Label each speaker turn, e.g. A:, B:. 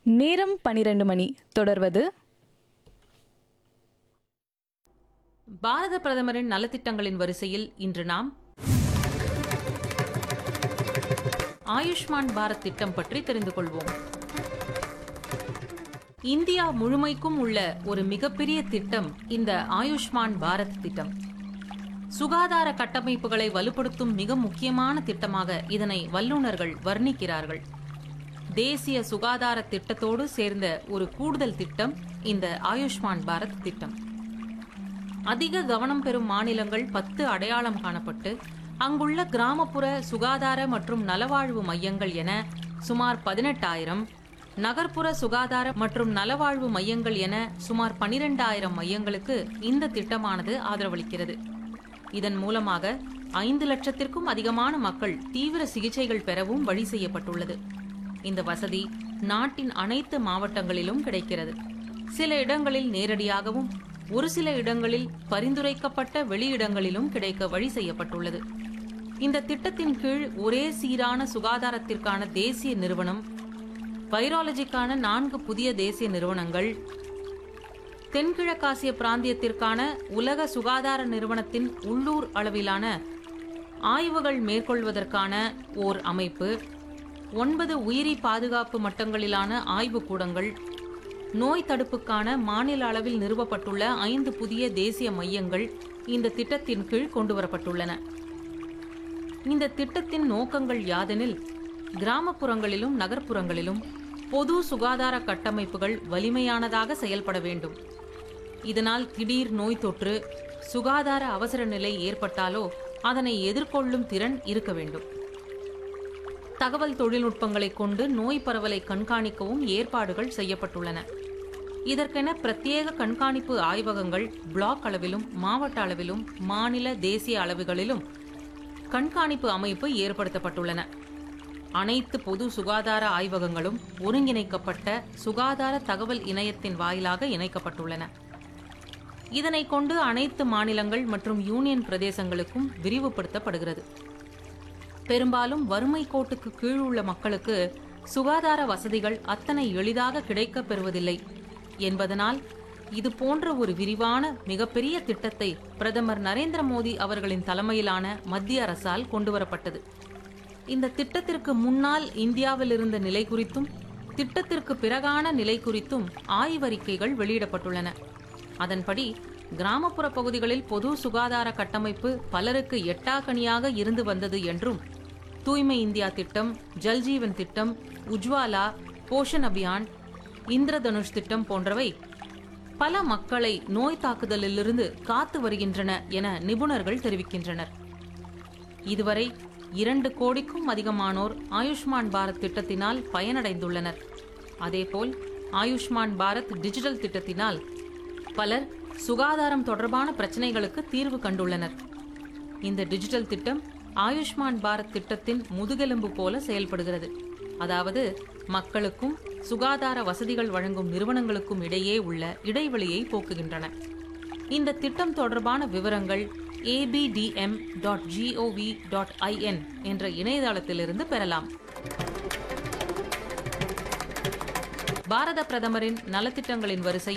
A: நேரம் பனிரெண்டு மணி தொடர்வது
B: பாரத பிரதமரின் நலத்திட்டங்களின் வரிசையில் இன்று நாம் ஆயுஷ்மான் பாரத் திட்டம் பற்றி தெரிந்து கொள்வோம் இந்தியா முழுமைக்கும் உள்ள ஒரு மிகப்பெரிய திட்டம் இந்த ஆயுஷ்மான் பாரத் திட்டம் சுகாதார கட்டமைப்புகளை வலுப்படுத்தும் மிக முக்கியமான திட்டமாக இதனை வல்லுநர்கள் வர்ணிக்கிறார்கள் தேசிய சுகாதார திட்டத்தோடு சேர்ந்த ஒரு கூடுதல் திட்டம் இந்த ஆயுஷ்மான் பாரத் திட்டம் அதிக கவனம் பெறும் மாநிலங்கள் பத்து அடையாளம் காணப்பட்டு அங்குள்ள கிராமப்புற சுகாதார மற்றும் நலவாழ்வு மையங்கள் என சுமார் பதினெட்டாயிரம் நகர்ப்புற சுகாதார மற்றும் நலவாழ்வு மையங்கள் என சுமார் பனிரெண்டாயிரம் மையங்களுக்கு இந்த திட்டமானது ஆதரவளிக்கிறது இதன் மூலமாக ஐந்து லட்சத்திற்கும் அதிகமான மக்கள் தீவிர சிகிச்சைகள் பெறவும் வழி செய்யப்பட்டுள்ளது இந்த வசதி நாட்டின் அனைத்து மாவட்டங்களிலும் கிடைக்கிறது சில இடங்களில் நேரடியாகவும் ஒரு சில இடங்களில் பரிந்துரைக்கப்பட்ட வெளியிடங்களிலும் கிடைக்க வழி செய்யப்பட்டுள்ளது இந்த திட்டத்தின் கீழ் ஒரே சீரான சுகாதாரத்திற்கான தேசிய நிறுவனம் வைராலஜிக்கான நான்கு புதிய தேசிய நிறுவனங்கள் தென்கிழக்காசிய பிராந்தியத்திற்கான உலக சுகாதார நிறுவனத்தின் உள்ளூர் அளவிலான ஆய்வுகள் மேற்கொள்வதற்கான ஓர் அமைப்பு ஒன்பது உயிரி பாதுகாப்பு மட்டங்களிலான ஆய்வுக்கூடங்கள் நோய் தடுப்புக்கான மாநில அளவில் நிறுவப்பட்டுள்ள ஐந்து புதிய தேசிய மையங்கள் இந்த திட்டத்தின் கீழ் கொண்டுவரப்பட்டுள்ளன இந்த திட்டத்தின் நோக்கங்கள் யாதெனில் கிராமப்புறங்களிலும் நகர்ப்புறங்களிலும் பொது சுகாதார கட்டமைப்புகள் வலிமையானதாக செயல்பட வேண்டும் இதனால் திடீர் நோய் தொற்று சுகாதார அவசர நிலை ஏற்பட்டாலோ அதனை எதிர்கொள்ளும் திறன் இருக்க வேண்டும் தகவல் தொழில்நுட்பங்களை கொண்டு நோய் பரவலை கண்காணிக்கவும் ஏற்பாடுகள் செய்யப்பட்டுள்ளன இதற்கென பிரத்யேக கண்காணிப்பு ஆய்வகங்கள் பிளாக் அளவிலும் மாவட்ட அளவிலும் மாநில தேசிய அளவுகளிலும் கண்காணிப்பு அமைப்பு ஏற்படுத்தப்பட்டுள்ளன அனைத்து பொது சுகாதார ஆய்வகங்களும் ஒருங்கிணைக்கப்பட்ட சுகாதார தகவல் இணையத்தின் வாயிலாக இணைக்கப்பட்டுள்ளன இதனை கொண்டு அனைத்து மாநிலங்கள் மற்றும் யூனியன் பிரதேசங்களுக்கும் விரிவுபடுத்தப்படுகிறது பெரும்பாலும் வறுமை கோட்டுக்கு கீழ் உள்ள மக்களுக்கு சுகாதார வசதிகள் அத்தனை எளிதாக கிடைக்கப் பெறுவதில்லை என்பதனால் இது போன்ற ஒரு விரிவான மிகப்பெரிய திட்டத்தை பிரதமர் நரேந்திர மோடி அவர்களின் தலைமையிலான மத்திய அரசால் கொண்டுவரப்பட்டது இந்த திட்டத்திற்கு முன்னால் இந்தியாவில் இருந்த நிலை குறித்தும் திட்டத்திற்கு பிறகான நிலை குறித்தும் ஆய்வறிக்கைகள் வெளியிடப்பட்டுள்ளன அதன்படி கிராமப்புற பகுதிகளில் பொது சுகாதார கட்டமைப்பு பலருக்கு எட்டாக்கனியாக இருந்து வந்தது என்றும் தூய்மை இந்தியா திட்டம் ஜல்ஜீவன் திட்டம் உஜ்வாலா போஷன் அபியான் இந்திரதனுஷ் திட்டம் போன்றவை பல மக்களை நோய் தாக்குதலிலிருந்து காத்து வருகின்றன என நிபுணர்கள் தெரிவிக்கின்றனர் இதுவரை இரண்டு கோடிக்கும் அதிகமானோர் ஆயுஷ்மான் பாரத் திட்டத்தினால் பயனடைந்துள்ளனர் அதேபோல் ஆயுஷ்மான் பாரத் டிஜிட்டல் திட்டத்தினால் பலர் சுகாதாரம் தொடர்பான பிரச்சனைகளுக்கு தீர்வு கண்டுள்ளனர் இந்த டிஜிட்டல் திட்டம் ஆயுஷ்மான் பாரத் திட்டத்தின் முதுகெலும்பு போல செயல்படுகிறது அதாவது மக்களுக்கும் சுகாதார வசதிகள் வழங்கும் நிறுவனங்களுக்கும் இடையே உள்ள இடைவெளியை போக்குகின்றன இந்த திட்டம் தொடர்பான விவரங்கள் ABDM dot GOV dot IN என்ற இணையதளத்திலிருந்து பெறலாம் பாரத பிரதமரின் நலத்திட்டங்களின் வரிசை